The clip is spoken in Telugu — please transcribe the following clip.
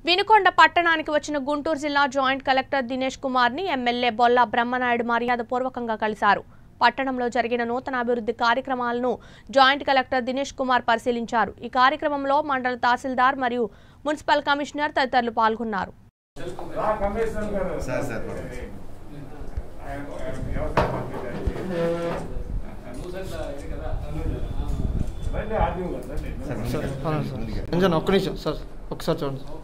వినుకొండ పట్టణానికి వచ్చిన గుంటూరు జిల్లా జాయింట్ కలెక్టర్ దినేష్ కుమార్ ని ఎమ్మెల్యే బొల్లా బ్రహ్మనాయుడు మర్యాదపూర్వకంగా కలిశారు పట్టణంలో జరిగిన నూతన అభివృద్ధి కార్యక్రమాలను జాయింట్ కలెక్టర్ దినేష్ కుమార్ పరిశీలించారు ఈ కార్యక్రమంలో మండల తహసీల్దార్ మరియు మున్సిపల్ కమిషనర్ తదితరులు పాల్గొన్నారు రా కమిషనర్ గారు సార్, సార్, పర్వాలేదు. ఆయన ఆయన వ్యవసాయ మంత్రి గారు. రండి ఆర్డీఓ గారు రండి సార్, సార్ ముందుకు అవును రండి, సార్ ముందుకు రండి. నిజం ఒక్క నిమిషం సార్ ఒకసారి చూడండి సార్